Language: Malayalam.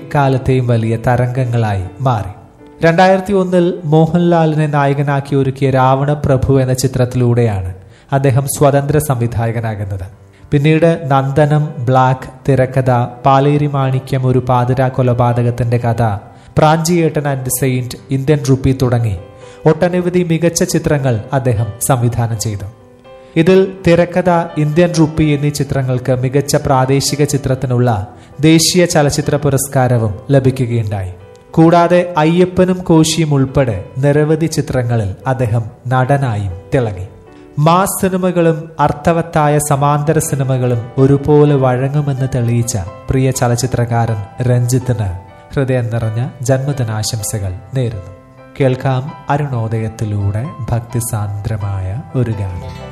എക്കാലത്തെയും വലിയ തരംഗങ്ങളായി മാറി രണ്ടായിരത്തി ഒന്നിൽ മോഹൻലാലിനെ നായകനാക്കി ഒരുക്കിയ രാവണ പ്രഭു എന്ന ചിത്രത്തിലൂടെയാണ് അദ്ദേഹം സ്വതന്ത്ര സംവിധായകനാകുന്നത് പിന്നീട് നന്ദനം ബ്ലാക്ക് തിരക്കഥ പാലേരി മാണിക്യം ഒരു പാതിര കൊലപാതകത്തിന്റെ കഥ Pranchiyettan and saint Indian rupee തുടങ്ങി ഒട്ടനവധി മികച്ച ചിത്രങ്ങൾ അദ്ദേഹം സംവിധാനം ചെയ്തു ഇതിൽ തിരക്കഥ ഇന്ത്യൻ റുപ്പി എന്നീ ചിത്രങ്ങൾക്ക് മികച്ച പ്രാദേശിക ചിത്രത്തിനുള്ള ദേശീയ ചലച്ചിത്ര പുരസ്കാരവും ലഭിക്കുകയുണ്ടായി കൂടാതെ അയ്യപ്പനും കോശിയും ഉൾപ്പെടെ നിരവധി ചിത്രങ്ങളിൽ അദ്ദേഹം നടനായും തിളങ്ങി മാസ് സിനിമകളും അർത്ഥവത്തായ സമാന്തര സിനിമകളും ഒരുപോലെ വഴങ്ങുമെന്ന് തെളിയിച്ച പ്രിയ ചലച്ചിത്രകാരൻ രഞ്ജിത്തിന് ഹൃദയം നിറഞ്ഞ ജന്മദിനാശംസകൾ നേരുന്നു കേൾക്കാം അരുണോദയത്തിലൂടെ ഭക്തിസാന്ദ്രമായ ഒരു ഗാനം